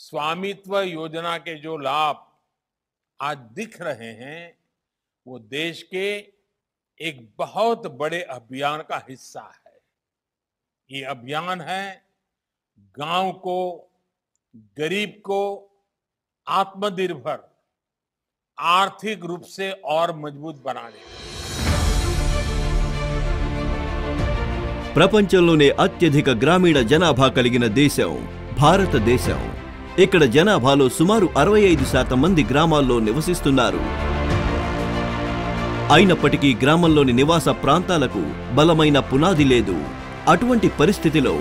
स्वामित्व योजना के जो लाभ आज दिख रहे हैं वो देश के एक बहुत बड़े अभियान का हिस्सा है ये अभियान है गांव को गरीब को आत्मनिर्भर आर्थिक रूप से और मजबूत बनाने का ప్రపంచంలోనే అత్యధిక గ్రామీణ జనాభా కలిగిన దేశం భారతదేశం ఇక్కడ జనాభాలో సుమారు అరవై ఐదు శాతం మంది గ్రామాల్లో నివసిస్తున్నారు అయినప్పటికీ గ్రామంలోని నివాస ప్రాంతాలకు బలమైన పునాది లేదు అటువంటి పరిస్థితిలో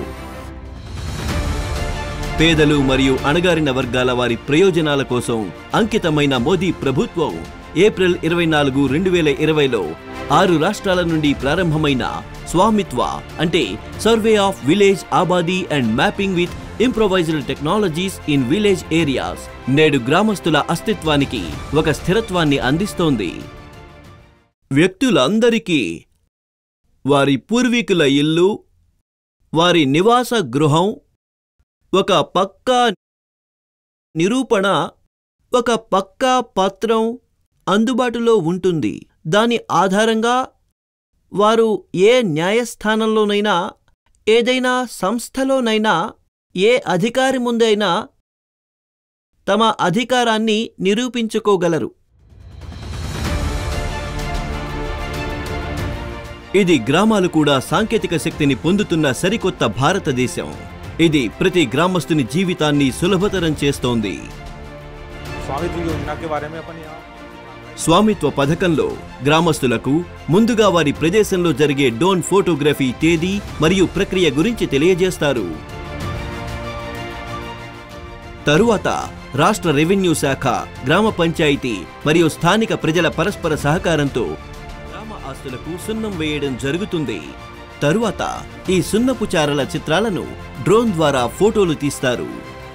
పేదలు మరియు అణగారిన వర్గాల వారి ప్రయోజనాల కోసం అంకితమైన మోదీ ప్రభుత్వం ఏప్రిల్ ఇరవై నాలుగు రెండు వేల ఇరవైలో ఆరు రాష్ట్రాల నుండి ప్రారంభమైన స్వామిత్వ అంటే survey of village abadi and mapping with improvised technologies in village areas నేడు గ్రామస్తుల అస్తిత్వానికి ఒక స్థిరత్వాన్ని అందిస్తోంది వ్యక్తులందరికీ వారి పూర్వీకుల ఇల్లు వారి నివాస గృహం ఒక పక్కా నిరూపణ ఒక పక్కా పత్రం అందుబాటులో ఉంటుంది దాని ఆధారంగా వారు ఏ న్యాయస్థానంలోనైనా ఏదైనా సంస్థలోనైనా ఏ అధికారి ముందైనా తమ అధికారాన్ని నిరూపించుకోగలరు ఇది గ్రామాలు కూడా సాంకేతిక శక్తిని పొందుతున్న సరికొత్త భారతదేశం ఇది ప్రతి గ్రామస్తుని జీవితాన్ని సులభతరం చేస్తోంది स्वामित्व योजना के बारे में अपन यहाँ స్వామిత్వ పథకంలో గ్రామస్తులకు ముందుగా వారి ప్రదేశంలో జరిగే డోన్ ఫోటోగ్రఫీ తేదీ మరియు ప్రక్రియ గురించి తెలియజేస్తారు తరువాత రాష్ట్ర రెవెన్యూ శాఖ గ్రామ పంచాయతీ మరియు స్థానిక ప్రజల పరస్పర సహకారంతో గ్రామ ఆస్తులకు సున్నం వేయడం జరుగుతుంది తరువాత ఈ సున్నపు చారల చిత్రాలను డ్రోన్ ద్వారా ఫోటోలు తీస్తారు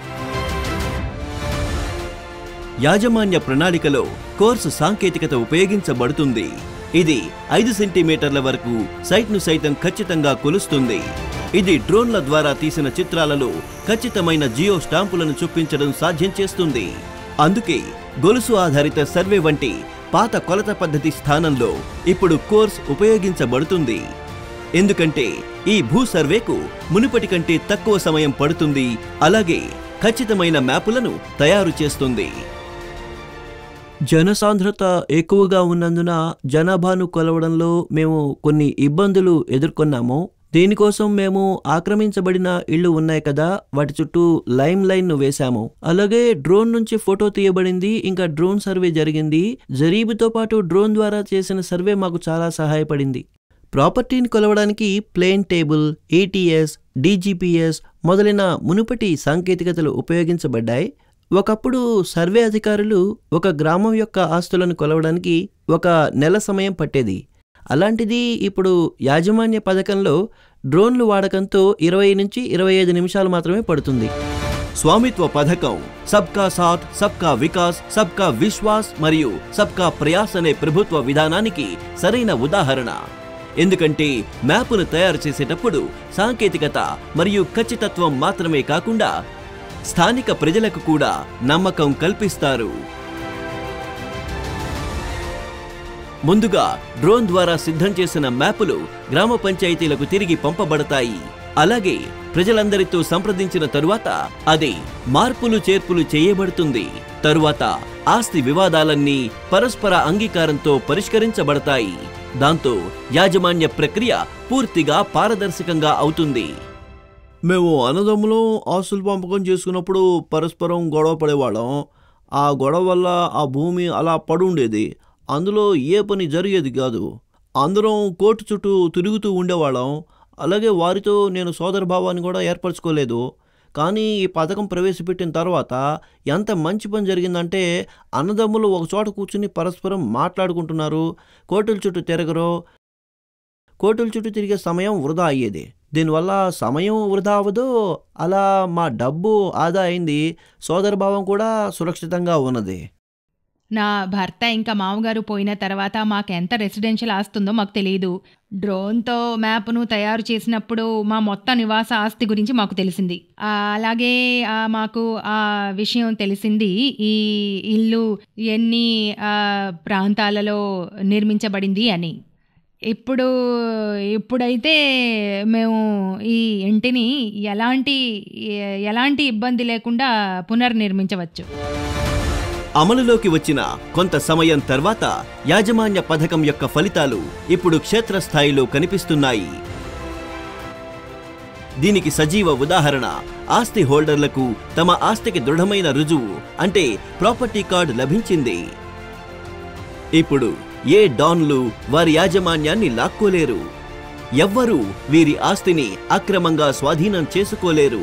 యాజమాన్య ప్రణాళికలో కోర్సు సాంకేతికత ఉపయోగించబడుతుంది ఇది ఐదు సెంటీమీటర్ల వరకు సైట్ను సైతం ఖచ్చితంగా కొలుస్తుంది ఇది డ్రోన్ల ద్వారా తీసిన చిత్రాలలో ఖచ్చితమైన జియో స్టాంపులను చొప్పించడం సాధ్యం చేస్తుంది అందుకే గొలుసు ఆధారిత సర్వే వంటి పాత కొలత పద్ధతి స్థానంలో ఇప్పుడు కోర్స్ ఉపయోగించబడుతుంది ఎందుకంటే ఈ భూ సర్వేకు మునుపటి కంటే తక్కువ సమయం పడుతుంది అలాగే ఖచ్చితమైన మ్యాపులను తయారు చేస్తుంది జనసాంద్రత ఎక్కువగా ఉన్నందున జనాభాను కొలవడంలో మేము కొన్ని ఇబ్బందులు ఎదుర్కొన్నాము దీనికోసం మేము ఆక్రమించబడిన ఇళ్ళు ఉన్నాయి కదా వాటి చుట్టూ లైమ్ లైన్ ను వేశాము అలాగే డ్రోన్ నుంచి ఫోటో తీయబడింది ఇంకా డ్రోన్ సర్వే జరిగింది జరీబుతో పాటు డ్రోన్ ద్వారా చేసిన సర్వే మాకు చాలా సహాయపడింది ప్రాపర్టీని కొలవడానికి ప్లేన్ టేబుల్ ఏటీఎస్ డీజీపీఎస్ మొదలైన మునుపటి సాంకేతికతలు ఉపయోగించబడ్డాయి ఒకప్పుడు సర్వే అధికారులు ఒక గ్రామం యొక్క ఆస్తులను కొలవడానికి ఒక నెల సమయం పట్టేది అలాంటిది ఇప్పుడు యాజమాన్య పథకంలో డ్రోన్లు వాడకంతో ఇరవై నుంచి ఇరవై ఐదు నిమిషాలు మాత్రమే పడుతుంది స్వామిత్వ పథకం సబ్కా సాథ్ సబ్కా వికాస్ సబ్కా విశ్వాస్ మరియు సబ్కా ప్రయాస్ అనే ప్రభుత్వ విధానానికి సరైన ఉదాహరణ ఎందుకంటే మ్యాపును తయారు చేసేటప్పుడు సాంకేతికత మరియు ఖచ్చితత్వం మాత్రమే కాకుండా స్థానిక ప్రజలకు కూడా నమ్మకం కల్పిస్తారు ముందుగా డ్రోన్ ద్వారా సిద్ధం చేసిన మ్యాపులు గ్రామ పంచాయతీలకు తిరిగి పంపబడతాయి అలాగే ప్రజలందరితో సంప్రదించిన తరువాత అది మార్పులు చేర్పులు చేయబడుతుంది తరువాత ఆస్తి వివాదాలన్నీ పరస్పర అంగీకారంతో పరిష్కరించబడతాయి దాంతో యాజమాన్య ప్రక్రియ పూర్తిగా పారదర్శకంగా అవుతుంది మేము అన్నదమ్ములు ఆస్తులు పంపకం చేసుకున్నప్పుడు పరస్పరం గొడవ పడేవాళ్ళం ఆ గొడవ వల్ల ఆ భూమి అలా పడుండేది అందులో ఏ పని జరిగేది కాదు అందరం కోర్టు చుట్టూ తిరుగుతూ ఉండేవాళ్ళం అలాగే వారితో నేను సోదరభావాన్ని కూడా ఏర్పరచుకోలేదు కానీ ఈ పథకం ప్రవేశపెట్టిన తర్వాత ఎంత మంచి పని జరిగిందంటే అన్నదమ్ములు ఒక చోట కూర్చుని పరస్పరం మాట్లాడుకుంటున్నారు కోర్టుల చుట్టూ తిరగరు కోర్టుల చుట్టూ తిరిగే సమయం వృధా అయ్యేది దీనివల్ల సమయం వృధా అవ్వదు అలా మా డబ్బు ఆదా అయింది సోదరభావం కూడా సురక్షితంగా ఉన్నది నా భర్త ఇంకా మామగారు పోయిన తర్వాత మాకు ఎంత రెసిడెన్షియల్ ఆస్తుందో మాకు తెలియదు డ్రోన్తో మ్యాప్ను తయారు చేసినప్పుడు మా మొత్తం నివాస ఆస్తి గురించి మాకు తెలిసింది ఆ, అలాగే ఆ, మాకు ఆ విషయం తెలిసింది ఈ ఇల్లు ఎన్ని ఆ, ప్రాంతాలలో నిర్మించబడింది అని ఇప్పుడు ఇప్పుడైతే మేము ఈ ఇంటిని ఎలాంటి ఎలాంటి ఇబ్బంది లేకుండా పునర్నిర్మించవచ్చు అమలులోకి వచ్చిన కొంత సమయం తర్వాత యాజమాన్య పథకం యొక్క ఫలితాలు ఇప్పుడు క్షేత్రస్థాయిలో కనిపిస్తున్నాయి దీనికి సజీవ ఉదాహరణ ఆస్తి హోల్డర్లకు తమ ఆస్తికి దృఢమైన రుజువు అంటే ప్రాపర్టీ కార్డు లభించింది ఇప్పుడు ఏ డాన్లు వారి యాజమాన్యాన్ని లాక్కోలేరు ఎవ్వరూ వీరి ఆస్తిని అక్రమంగా స్వాధీనం చేసుకోలేరు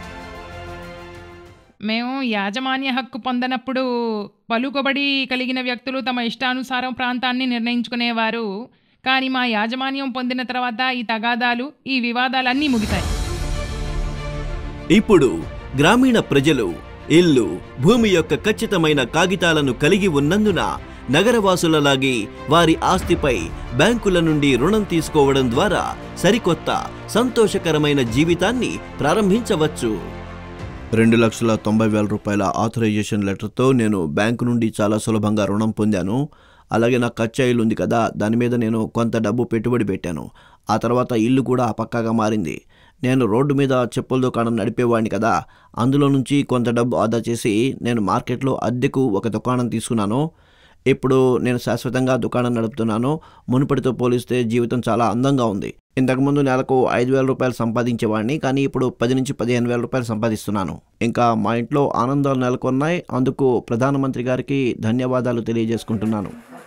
మేము యాజమాన్య హక్కు పొందనప్పుడు పలుకుబడి కలిగిన వ్యక్తులు తమ ఇష్టానుసారం ప్రాంతాన్ని నిర్ణయించుకునేవారు కానీ మా యాజమాన్యం పొందిన తర్వాత ఈ తగాదాలు ఈ వివాదాలన్నీ ముగిశాయి ఇప్పుడు గ్రామీణ ప్రజలు ఇల్లు భూమి యొక్క ఖచ్చితమైన కాగితాలను కలిగి ఉన్నందున నగరవాసులలాగే వారి ఆస్తిపై బ్యాంకుల నుండి రుణం తీసుకోవడం ద్వారా సరికొత్త సంతోషకరమైన జీవితాన్ని ప్రారంభించవచ్చు రెండు లక్షల తొంభై వేల రూపాయల ఆథరైజేషన్ లెటర్తో నేను బ్యాంకు నుండి చాలా సులభంగా రుణం పొందాను అలాగే నాకు కచ్చా ఇల్లు ఉంది కదా దాని మీద నేను కొంత డబ్బు పెట్టుబడి పెట్టాను ఆ తర్వాత ఇల్లు కూడా పక్కాగా మారింది నేను రోడ్డు మీద చెప్పుల దుకాణం నడిపేవాడిని కదా అందులో నుంచి కొంత డబ్బు ఆదా చేసి నేను మార్కెట్లో అద్దెకు ఒక దుకాణం తీసుకున్నాను ఇప్పుడు నేను శాశ్వతంగా దుకాణం నడుపుతున్నాను మునుపటితో పోలిస్తే జీవితం చాలా అందంగా ఉంది ఇంతకుముందు నెలకు ఐదు వేల రూపాయలు సంపాదించేవాడిని కానీ ఇప్పుడు పది నుంచి పదిహేను వేల రూపాయలు సంపాదిస్తున్నాను ఇంకా మా ఇంట్లో ఆనందాలు నెలకొన్నాయి అందుకు ప్రధానమంత్రి గారికి ధన్యవాదాలు తెలియజేసుకుంటున్నాను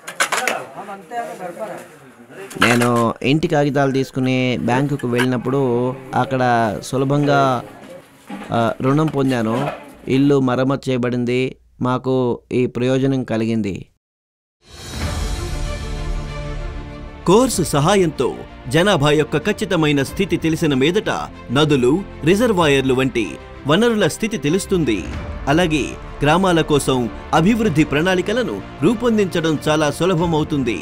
నేను ఇంటి కాగితాలు తీసుకుని బ్యాంకుకు వెళ్ళినప్పుడు అక్కడ సులభంగా ఆ, రుణం పొందాను ఇల్లు మరమ్మతు చేయబడింది మాకు ఈ ప్రయోజనం కలిగింది కోర్సు సహాయంతో జనాభా యొక్క ఖచ్చితమైన స్థితి తెలిసిన మీదట నదులు రిజర్వాయర్లు వంటి వనరుల స్థితి తెలుస్తుంది అలాగే గ్రామాల కోసం అభివృద్ధి ప్రణాళికలను రూపొందించడం చాలా సులభమవుతుంది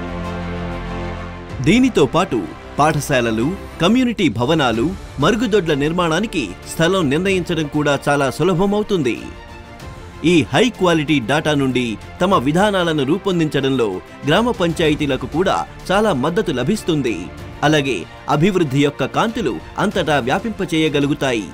దీనితో పాటు పాఠశాలలు కమ్యూనిటీ భవనాలు మరుగుదొడ్ల నిర్మాణానికి స్థలం నిర్ణయించడం కూడా చాలా సులభమవుతుంది ఈ హై క్వాలిటీ డాటా నుండి తమ విధానాలను రూపొందించడంలో గ్రామ పంచాయతీలకు కూడా చాలా మద్దతు లభిస్తుంది అలాగే అభివృద్ధి యొక్క కాంతులు అంతటా వ్యాపింపచేయగలుగుతాయి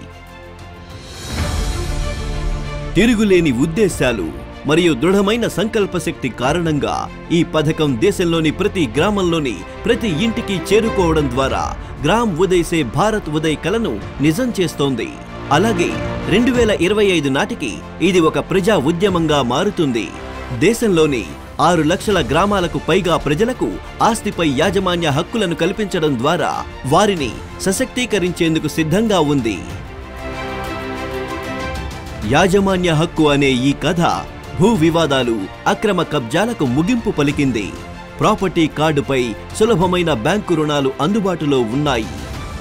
తిరుగులేని ఉద్దేశాలు మరియు దృఢమైన సంకల్ప శక్తి కారణంగా ఈ పథకం దేశంలోని ప్రతి గ్రామంలోని ప్రతి ఇంటికి చేరుకోవడం ద్వారా గ్రామ్ ఉదయ్ సే భారత్ ఉదయ్ కలను నిజం చేస్తోంది అలాగే రెండు వేల ఇరవై ఐదు నాటికి ఇది ఒక ప్రజా ఉద్యమంగా మారుతుంది దేశంలోని ఆరు లక్షల గ్రామాలకు పైగా ప్రజలకు ఆస్తిపై యాజమాన్య హక్కులను కల్పించడం ద్వారా వారిని సశక్తీకరించేందుకు సిద్ధంగా ఉంది యాజమాన్య హక్కు అనే ఈ కథ భూ వివాదాలు అక్రమ కబ్జాలకు ముగింపు పలికింది ప్రాపర్టీ కార్డుపై సులభమైన బ్యాంకు రుణాలు అందుబాటులో ఉన్నాయి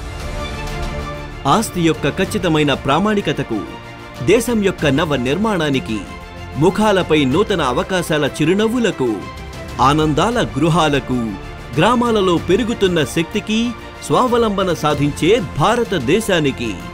ఆస్తి యొక్క ఖచ్చితమైన ప్రామాణికతకు దేశం యొక్క నవ నిర్మాణానికి ముఖాలపై నూతన అవకాశాల చిరునవ్వులకు ఆనందాల గృహాలకు గ్రామాలలో పెరుగుతున్న శక్తికి స్వావలంబన సాధించే భారతదేశానికి